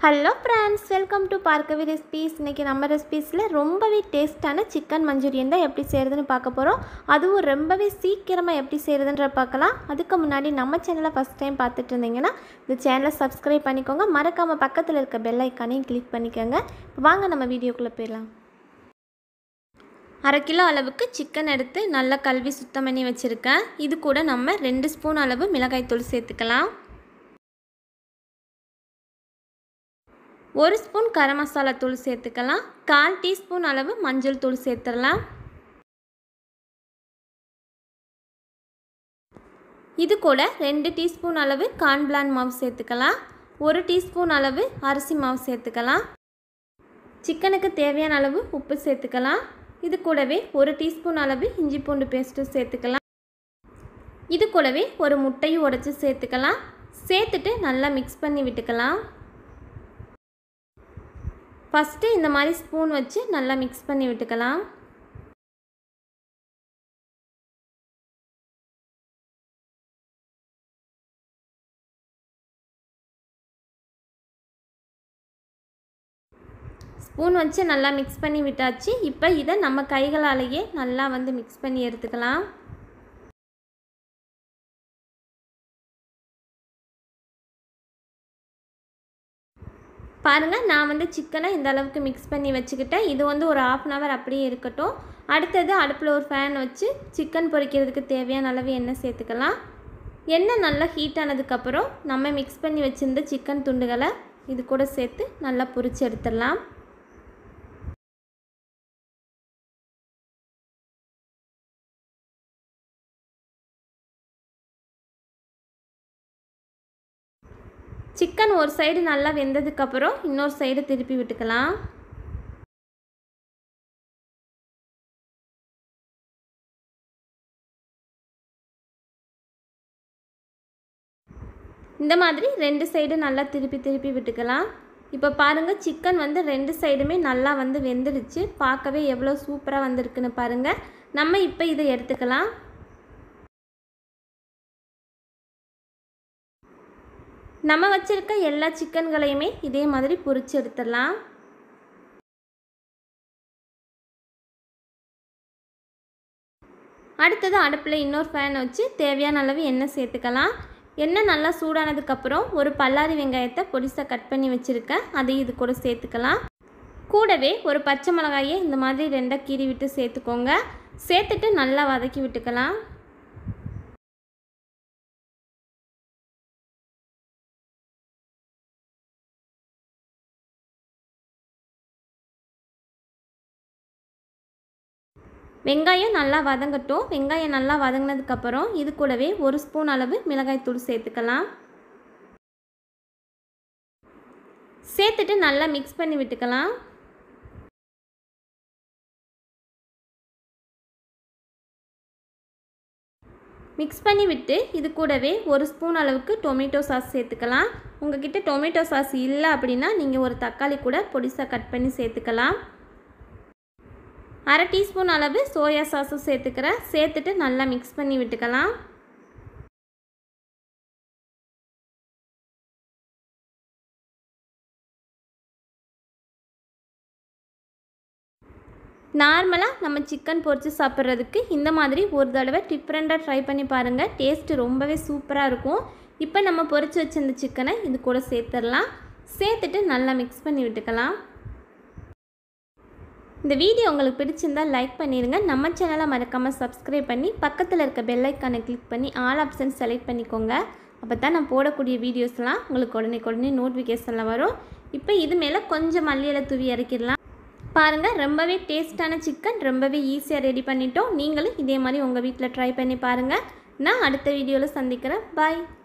hello friends welcome to Bhargavi recipes இன்றைக்கி நம்ம ரெசிபீஸில் ரொம்பவே டேஸ்ட்டான சிக்கன் மஞ்சூரியன் தான் எப்படி செய்கிறதுன்னு பார்க்க போகிறோம் அதுவும் ரொம்பவே சீக்கிரமாக எப்படி செய்கிறதுன்ற பார்க்கலாம் அதுக்கு முன்னாடி நம்ம சேனலை ஃபஸ்ட் டைம் பார்த்துட்டு இருந்தீங்கன்னா இந்த சேனலை சப்ஸ்கிரைப் பண்ணிக்கோங்க மறக்காமல் பக்கத்தில் இருக்க பெல் ஐக்கானையும் கிளிக் பண்ணிக்கோங்க வாங்க நம்ம வீடியோக்குள்ளே போயிடலாம் அரை கிலோ அளவுக்கு சிக்கன் எடுத்து நல்லா கழுவி சுத்தம் பண்ணி வச்சுருக்கேன் இது கூட நம்ம ரெண்டு ஸ்பூன் அளவு மிளகாய்த்தூள் சேர்த்துக்கலாம் ஒரு ஸ்பூன் கரம் மசாலா தூள் சேர்த்துக்கலாம் கால் டீஸ்பூன் அளவு மஞ்சள் தூள் சேர்த்துடலாம் இது கூட ரெண்டு டீஸ்பூன் அளவு கார்ன்பிளான் மாவு சேர்த்துக்கலாம் ஒரு டீஸ்பூன் அளவு அரிசி மாவு சேர்த்துக்கலாம் சிக்கனுக்கு தேவையான அளவு உப்பு சேர்த்துக்கலாம் இது கூடவே ஒரு டீஸ்பூன் அளவு இஞ்சி பூண்டு பேஸ்ட்டும் சேர்த்துக்கலாம் இது கூடவே ஒரு முட்டையும் உடச்சி சேர்த்துக்கலாம் சேர்த்துட்டு நல்லா மிக்ஸ் பண்ணி விட்டுக்கலாம் ஃபஸ்ட்டு இந்த மாதிரி ஸ்பூன் வச்சு நல்லா மிக்ஸ் பண்ணி விட்டுக்கலாம் ஸ்பூன் வச்சு நல்லா மிக்ஸ் பண்ணி விட்டாச்சு இப்போ இதை நம்ம கைகளாலேயே நல்லா வந்து மிக்ஸ் பண்ணி எடுத்துக்கலாம் பாருங்கள் நான் வந்து சிக்கனை இந்த அளவுக்கு மிக்ஸ் பண்ணி வச்சுக்கிட்டேன் இது வந்து ஒரு ஆஃப் அன் ஹவர் அப்படியே இருக்கட்டும் அடுத்தது அடுப்பில் ஒரு ஃபேன் வச்சு சிக்கன் பொரிக்கிறதுக்கு தேவையான அளவு எண்ணெய் சேர்த்துக்கலாம் எண்ணெய் நல்லா ஹீட் ஆனதுக்கப்புறம் நம்ம மிக்ஸ் பண்ணி வச்சுருந்த சிக்கன் துண்டுகளை இது கூட சேர்த்து நல்லா பொரிச்சு எடுத்துடலாம் சிக்கன் ஒரு சைடு நல்லா வெந்ததுக்கப்புறம் இன்னொரு சைடு திருப்பி விட்டுக்கலாம் இந்த மாதிரி ரெண்டு சைடு நல்லா திருப்பி திருப்பி விட்டுக்கலாம் இப்போ பாருங்கள் சிக்கன் வந்து ரெண்டு சைடுமே நல்லா வந்து வெந்துடுச்சு பார்க்கவே எவ்வளோ சூப்பராக வந்திருக்குன்னு பாருங்கள் நம்ம இப்போ இதை எடுத்துக்கலாம் நம்ம வச்சுருக்க எல்லா சிக்கன்களையுமே இதே மாதிரி பொரிச்சு எடுத்துடலாம் அடுத்தது அடுப்பில் இன்னொரு ஃபேன் வச்சு தேவையான அளவு எண்ணெய் சேர்த்துக்கலாம் எண்ணெய் நல்லா சூடானதுக்கப்புறம் ஒரு பல்லாரி வெங்காயத்தை பொடிசாக கட் பண்ணி வச்சுருக்கேன் அதையும் இது கூட சேர்த்துக்கலாம் கூடவே ஒரு பச்சை மிளகாயை இந்த மாதிரி ரெண்டாக கீறி விட்டு சேர்த்துக்கோங்க சேர்த்துட்டு நல்லா வதக்கி விட்டுக்கலாம் வெங்காயம் நல்லா வதங்கட்டும் வெங்காயம் நல்லா வதங்கினதுக்கப்புறம் இது கூடவே ஒரு ஸ்பூன் அளவு மிளகாய்த்தூள் சேர்த்துக்கலாம் சேர்த்துட்டு நல்லா மிக்ஸ் பண்ணி விட்டுக்கலாம் மிக்ஸ் பண்ணி விட்டு இது கூடவே ஒரு ஸ்பூன் அளவுக்கு டொமேட்டோ சாஸ் சேர்த்துக்கலாம் உங்ககிட்ட டொமேட்டோ சாஸ் இல்லை அப்படின்னா நீங்கள் ஒரு தக்காளி கூட பொடிசாக கட் பண்ணி சேர்த்துக்கலாம் அரை டீஸ்பூன் அளவு சோயா சாஸும் சேர்த்துக்கிறேன் சேர்த்துட்டு நல்லா மிக்ஸ் பண்ணி விட்டுக்கலாம் நார்மலாக நம்ம சிக்கன் பொரித்து சாப்பிட்றதுக்கு இந்த மாதிரி ஒரு தடவை டிஃப்ரெண்ட்டாக ட்ரை பண்ணி பாருங்கள் டேஸ்ட்டு ரொம்பவே சூப்பராக இருக்கும் இப்போ நம்ம பொரித்து வச்சிருந்த சிக்கனை இது கூட சேர்த்துடலாம் சேர்த்துட்டு நல்லா மிக்ஸ் பண்ணி விட்டுக்கலாம் இந்த வீடியோ உங்களுக்கு பிடிச்சிருந்தால் லைக் பண்ணிடுங்க நம்ம சேனலை மறக்காமல் சப்ஸ்கிரைப் பண்ணி பக்கத்தில் இருக்க பெல் ஐக்கானை கிளிக் பண்ணி ஆல் ஆப்ஷன் செலக்ட் பண்ணிக்கோங்க அப்போ தான் நான் போடக்கூடிய வீடியோஸ்லாம் உங்களுக்கு உடனே உடனே நோட்டிஃபிகேஷனில் வரும் இப்போ இது மேலே கொஞ்சம் மல்லியில் தூவி இறக்கிடலாம் பாருங்கள் ரொம்பவே டேஸ்ட்டான சிக்கன் ரொம்பவே ஈஸியாக ரெடி பண்ணிட்டோம் நீங்களும் இதே மாதிரி உங்கள் வீட்டில் ட்ரை பண்ணி பாருங்கள் நான் அடுத்த வீடியோவில் சந்திக்கிறேன் பாய்